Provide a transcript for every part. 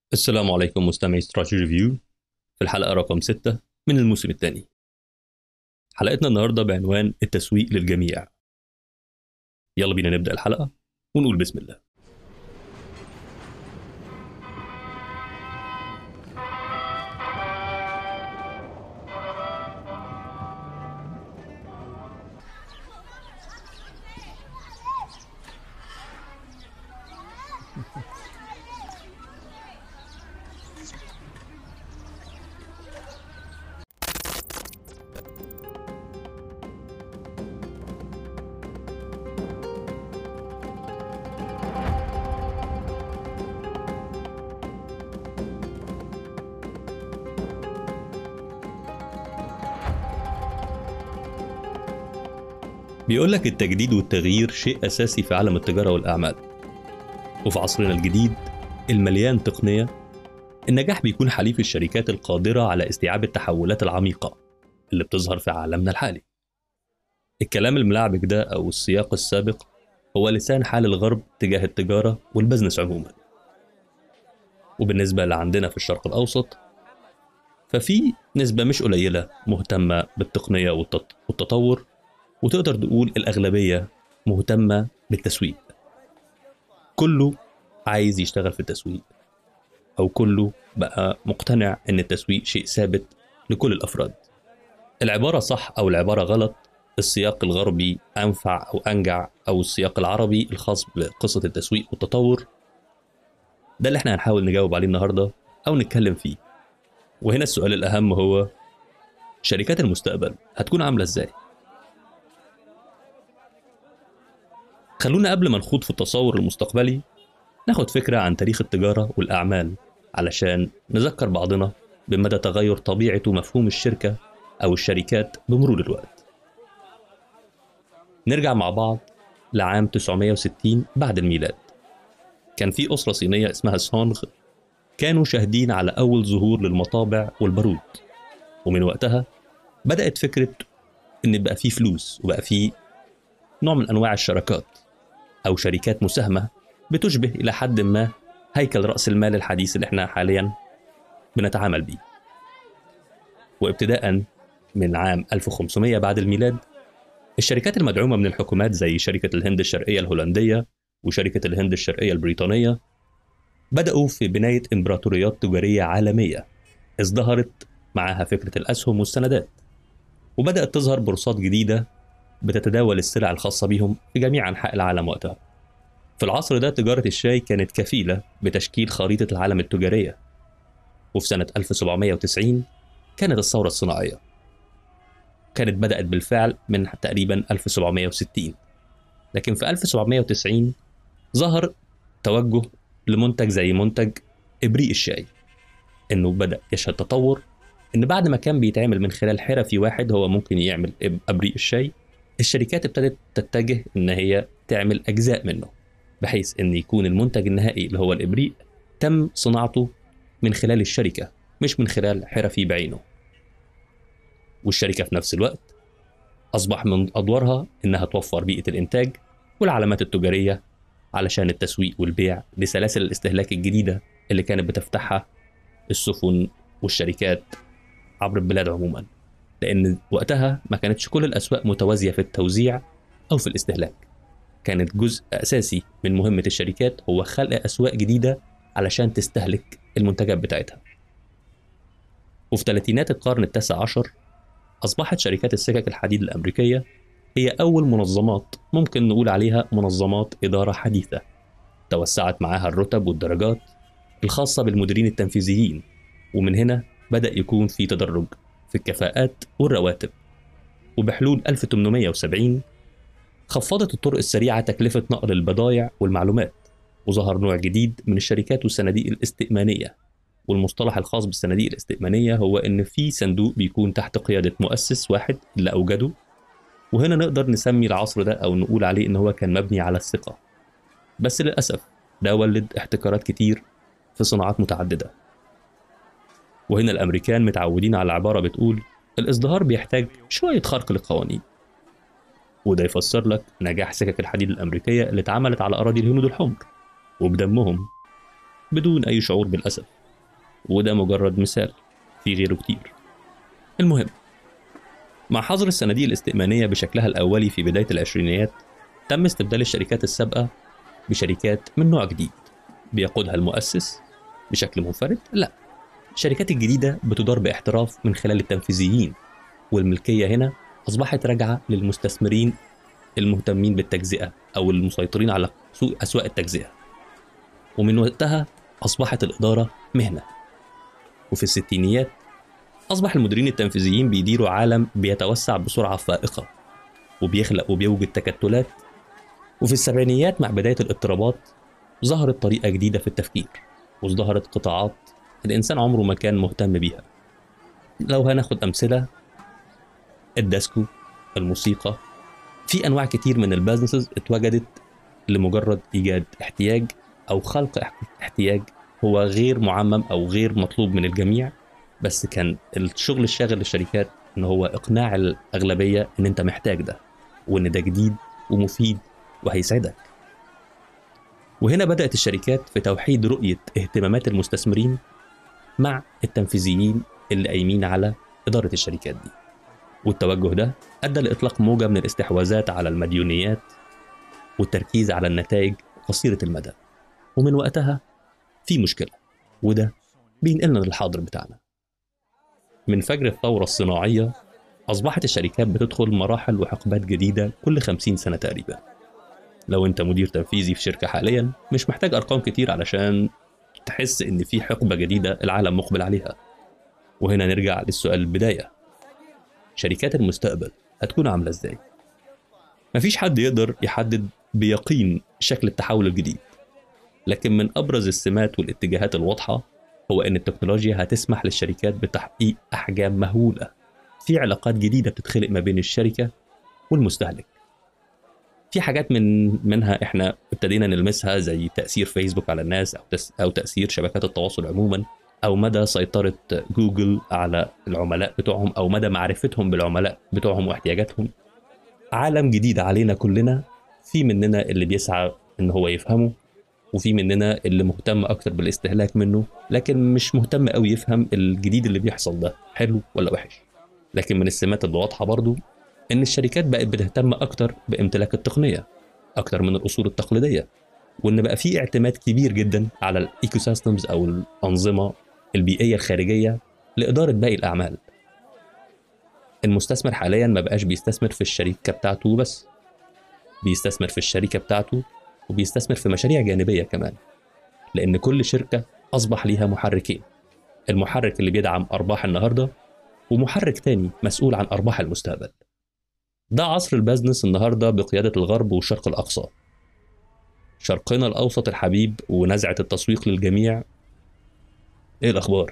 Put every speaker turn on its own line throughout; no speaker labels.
السلام عليكم مستمعي استراتيجي ريفيو في الحلقة رقم 6 من الموسم الثاني حلقتنا النهاردة بعنوان التسويق للجميع يلا بينا نبدأ الحلقة ونقول بسم الله بيقول لك التجديد والتغيير شيء أساسي في عالم التجارة والأعمال وفي عصرنا الجديد المليان تقنية النجاح بيكون حليف الشركات القادرة على استيعاب التحولات العميقة اللي بتظهر في عالمنا الحالي الكلام الملعبك ده أو السياق السابق هو لسان حال الغرب تجاه التجارة والبزنس عموما وبالنسبة لعندنا في الشرق الأوسط ففي نسبة مش قليلة مهتمة بالتقنية والتط- والتطور وتقدر تقول الأغلبية مهتمة بالتسويق كله عايز يشتغل في التسويق أو كله بقى مقتنع إن التسويق شيء ثابت لكل الأفراد العبارة صح أو العبارة غلط السياق الغربي أنفع أو أنجع أو السياق العربي الخاص بقصة التسويق والتطور ده اللي احنا هنحاول نجاوب عليه النهاردة أو نتكلم فيه وهنا السؤال الأهم هو شركات المستقبل هتكون عاملة إزاي؟ خلونا قبل ما نخوض في التصور المستقبلي ناخد فكرة عن تاريخ التجارة والأعمال علشان نذكر بعضنا بمدى تغير طبيعة ومفهوم الشركة أو الشركات بمرور الوقت نرجع مع بعض لعام 960 بعد الميلاد كان في أسرة صينية اسمها سونغ كانوا شاهدين على أول ظهور للمطابع والبارود ومن وقتها بدأت فكرة إن بقى فيه فلوس وبقى فيه نوع من أنواع الشراكات أو شركات مساهمة بتشبه إلى حد ما هيكل رأس المال الحديث اللي احنا حاليا بنتعامل بيه وابتداء من عام 1500 بعد الميلاد الشركات المدعومة من الحكومات زي شركة الهند الشرقية الهولندية وشركة الهند الشرقية البريطانية بدأوا في بناية إمبراطوريات تجارية عالمية ازدهرت معها فكرة الأسهم والسندات وبدأت تظهر بورصات جديدة بتتداول السلع الخاصة بهم في جميع أنحاء العالم وقتها. في العصر ده تجارة الشاي كانت كفيلة بتشكيل خريطة العالم التجارية. وفي سنة 1790 كانت الثورة الصناعية. كانت بدأت بالفعل من تقريبا 1760 لكن في 1790 ظهر توجه لمنتج زي منتج إبريق الشاي إنه بدأ يشهد تطور إن بعد ما كان بيتعمل من خلال حرفي واحد هو ممكن يعمل إب- إبريق الشاي الشركات ابتدت تتجه ان هي تعمل اجزاء منه بحيث ان يكون المنتج النهائي اللي هو الابريق تم صناعته من خلال الشركه مش من خلال حرفي بعينه والشركه في نفس الوقت اصبح من ادوارها انها توفر بيئه الانتاج والعلامات التجاريه علشان التسويق والبيع لسلاسل الاستهلاك الجديده اللي كانت بتفتحها السفن والشركات عبر البلاد عموما لأن وقتها ما كانتش كل الأسواق متوازية في التوزيع أو في الاستهلاك كانت جزء أساسي من مهمة الشركات هو خلق أسواق جديدة علشان تستهلك المنتجات بتاعتها وفي ثلاثينات القرن التاسع عشر أصبحت شركات السكك الحديد الأمريكية هي أول منظمات ممكن نقول عليها منظمات إدارة حديثة توسعت معاها الرتب والدرجات الخاصة بالمديرين التنفيذيين ومن هنا بدأ يكون في تدرج في الكفاءات والرواتب وبحلول 1870 خفضت الطرق السريعة تكلفة نقل البضائع والمعلومات وظهر نوع جديد من الشركات والصناديق الاستئمانية والمصطلح الخاص بالصناديق الاستئمانية هو إن في صندوق بيكون تحت قيادة مؤسس واحد اللي أوجده وهنا نقدر نسمي العصر ده أو نقول عليه إن هو كان مبني على الثقة بس للأسف ده ولد احتكارات كتير في صناعات متعددة وهنا الأمريكان متعودين على عبارة بتقول الازدهار بيحتاج شوية خرق للقوانين وده يفسر لك نجاح سكك الحديد الأمريكية اللي اتعملت على أراضي الهنود الحمر وبدمهم بدون أي شعور بالأسف وده مجرد مثال في غيره كتير المهم مع حظر الصناديق الاستئمانية بشكلها الأولي في بداية العشرينيات تم استبدال الشركات السابقة بشركات من نوع جديد بيقودها المؤسس بشكل منفرد؟ لا الشركات الجديدة بتدار باحتراف من خلال التنفيذيين والملكية هنا أصبحت راجعة للمستثمرين المهتمين بالتجزئة أو المسيطرين على سوق أسواق التجزئة ومن وقتها أصبحت الإدارة مهنة وفي الستينيات أصبح المديرين التنفيذيين بيديروا عالم بيتوسع بسرعة فائقة وبيخلق وبيوجد تكتلات وفي السبعينيات مع بداية الاضطرابات ظهرت طريقة جديدة في التفكير وازدهرت قطاعات الإنسان عمره ما كان مهتم بيها لو هناخد أمثلة الديسكو الموسيقى في أنواع كتير من البزنسز اتوجدت لمجرد إيجاد احتياج أو خلق احتياج هو غير معمم أو غير مطلوب من الجميع بس كان الشغل الشاغل للشركات ان هو اقناع الاغلبيه ان انت محتاج ده وان ده جديد ومفيد وهيسعدك وهنا بدات الشركات في توحيد رؤيه اهتمامات المستثمرين مع التنفيذيين اللي قايمين على اداره الشركات دي والتوجه ده ادى لاطلاق موجه من الاستحواذات على المديونيات والتركيز على النتائج قصيره المدى ومن وقتها في مشكله وده بينقلنا للحاضر بتاعنا من فجر الثورة الصناعية أصبحت الشركات بتدخل مراحل وحقبات جديدة كل 50 سنة تقريبا لو أنت مدير تنفيذي في شركة حاليا مش محتاج أرقام كتير علشان تحس إن في حقبة جديدة العالم مقبل عليها وهنا نرجع للسؤال البداية شركات المستقبل هتكون عاملة إزاي؟ مفيش حد يقدر يحدد بيقين شكل التحول الجديد لكن من أبرز السمات والاتجاهات الواضحة هو ان التكنولوجيا هتسمح للشركات بتحقيق احجام مهوله في علاقات جديده بتتخلق ما بين الشركه والمستهلك في حاجات من منها احنا ابتدينا نلمسها زي تاثير فيسبوك على الناس او تس او تاثير شبكات التواصل عموما او مدى سيطره جوجل على العملاء بتوعهم او مدى معرفتهم بالعملاء بتوعهم واحتياجاتهم عالم جديد علينا كلنا في مننا اللي بيسعى ان هو يفهمه وفي مننا اللي مهتم اكتر بالاستهلاك منه لكن مش مهتم قوي يفهم الجديد اللي بيحصل ده حلو ولا وحش لكن من السمات اللي واضحه برضو ان الشركات بقت بتهتم اكتر بامتلاك التقنيه اكتر من الاصول التقليديه وان بقى في اعتماد كبير جدا على الايكو سيستمز او الانظمه البيئيه الخارجيه لاداره باقي الاعمال المستثمر حاليا ما بقاش بيستثمر في الشركه بتاعته بس بيستثمر في الشركه بتاعته وبيستثمر في مشاريع جانبية كمان لأن كل شركة أصبح ليها محركين المحرك اللي بيدعم أرباح النهاردة ومحرك تاني مسؤول عن أرباح المستقبل ده عصر البزنس النهاردة بقيادة الغرب والشرق الأقصى شرقنا الأوسط الحبيب ونزعة التسويق للجميع إيه الأخبار؟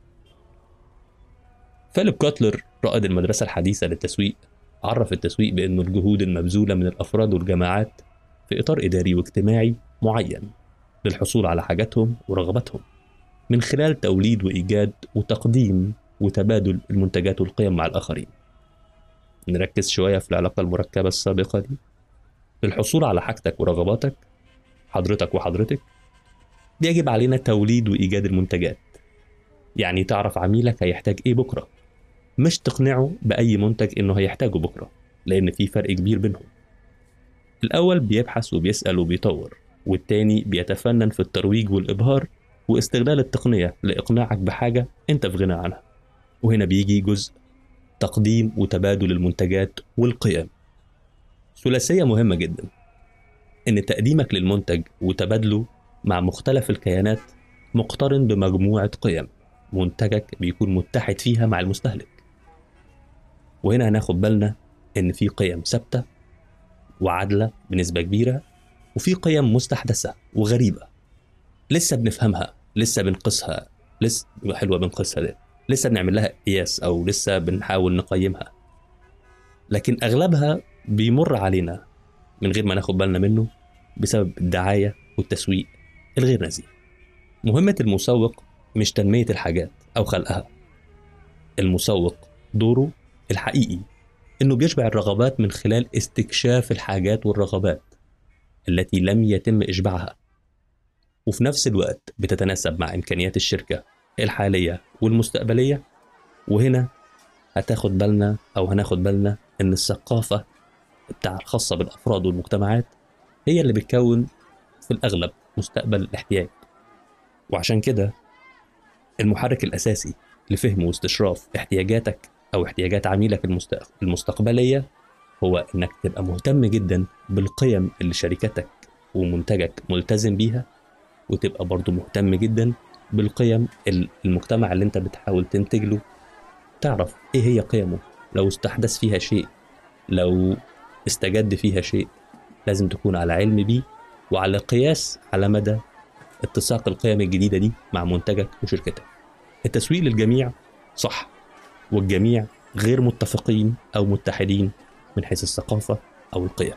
فيليب كاتلر رائد المدرسة الحديثة للتسويق عرف التسويق بأنه الجهود المبذولة من الأفراد والجماعات في إطار إداري واجتماعي معين للحصول على حاجاتهم ورغباتهم من خلال توليد وإيجاد وتقديم وتبادل المنتجات والقيم مع الآخرين نركز شوية في العلاقة المركبة السابقة دي للحصول على حاجتك ورغباتك حضرتك وحضرتك بيجب علينا توليد وإيجاد المنتجات يعني تعرف عميلك هيحتاج إيه بكرة مش تقنعه بأي منتج إنه هيحتاجه بكرة لأن في فرق كبير بينهم الأول بيبحث وبيسأل وبيطور والتاني بيتفنن في الترويج والإبهار واستغلال التقنية لإقناعك بحاجة أنت في غنى عنها وهنا بيجي جزء تقديم وتبادل المنتجات والقيم ثلاثية مهمة جدا إن تقديمك للمنتج وتبادله مع مختلف الكيانات مقترن بمجموعة قيم منتجك بيكون متحد فيها مع المستهلك وهنا هناخد بالنا إن في قيم ثابتة وعادلة بنسبة كبيرة وفي قيم مستحدثة وغريبة لسه بنفهمها لسه بنقيسها لسه حلوة بنقيسها دي لسه بنعمل لها قياس أو لسه بنحاول نقيمها لكن أغلبها بيمر علينا من غير ما ناخد بالنا منه بسبب الدعاية والتسويق الغير نزيه مهمة المسوق مش تنمية الحاجات أو خلقها المسوق دوره الحقيقي انه بيشبع الرغبات من خلال استكشاف الحاجات والرغبات التي لم يتم اشباعها وفي نفس الوقت بتتناسب مع إمكانيات الشركة الحالية والمستقبلية وهنا هتاخد بالنا أو هناخد بالنا إن الثقافة بتاع الخاصة بالأفراد والمجتمعات هي اللي بتكون في الأغلب مستقبل الاحتياج وعشان كده المحرك الأساسي لفهم واستشراف احتياجاتك أو احتياجات عميلك المست- المستقبلية هو إنك تبقى مهتم جدا بالقيم اللي شركتك ومنتجك ملتزم بيها وتبقى برضو مهتم جدا بالقيم ال- المجتمع اللي انت بتحاول تنتج له تعرف ايه هي قيمه لو استحدث فيها شيء لو استجد فيها شيء لازم تكون على علم بيه وعلى قياس على مدى اتساق القيم الجديدة دي مع منتجك وشركتك التسويق للجميع صح والجميع غير متفقين أو متحدين من حيث الثقافة أو القيم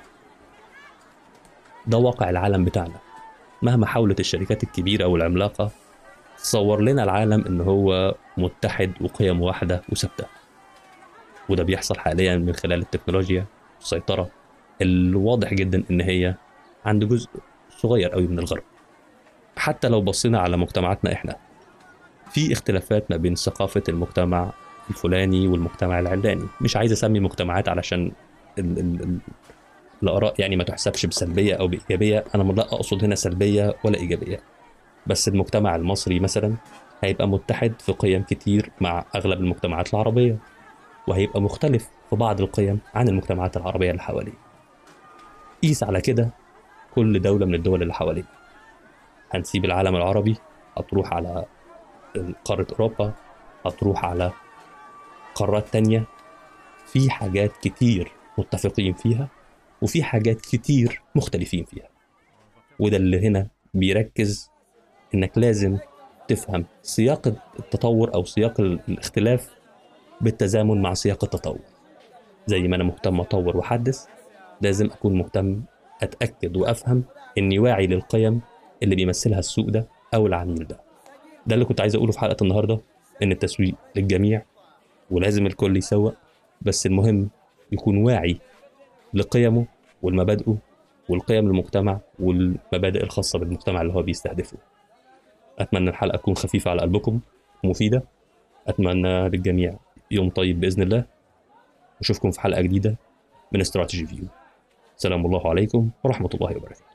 ده واقع العالم بتاعنا مهما حاولت الشركات الكبيرة أو العملاقة تصور لنا العالم إن هو متحد وقيم واحدة وثابتة وده بيحصل حاليا من خلال التكنولوجيا والسيطرة الواضح جدا إن هي عند جزء صغير قوي من الغرب حتى لو بصينا على مجتمعاتنا إحنا في اختلافات ما بين ثقافة المجتمع الفلاني والمجتمع العلاني مش عايز أسمي مجتمعات علشان ال ال ال الآراء يعني ما تحسبش بسلبية أو بإيجابية أنا لا أقصد هنا سلبية ولا إيجابية بس المجتمع المصري مثلا هيبقى متحد في قيم كتير مع أغلب المجتمعات العربية وهيبقى مختلف في بعض القيم عن المجتمعات العربية اللي حواليه قيس على كده كل دولة من الدول اللي حواليه هنسيب العالم العربي هتروح على قارة أوروبا هتروح على قارات تانية في حاجات كتير متفقين فيها وفي حاجات كتير مختلفين فيها وده اللي هنا بيركز انك لازم تفهم سياق التطور او سياق الاختلاف بالتزامن مع سياق التطور زي ما انا مهتم اطور واحدث لازم اكون مهتم اتاكد وافهم اني واعي للقيم اللي بيمثلها السوق ده او العميل ده ده اللي كنت عايز اقوله في حلقه النهارده ان التسويق للجميع ولازم الكل يسوق بس المهم يكون واعي لقيمه والمبادئه والقيم المجتمع والمبادئ الخاصة بالمجتمع اللي هو بيستهدفه أتمنى الحلقة تكون خفيفة على قلبكم ومفيدة أتمنى للجميع يوم طيب بإذن الله وأشوفكم في حلقة جديدة من استراتيجي فيو سلام الله عليكم ورحمة الله وبركاته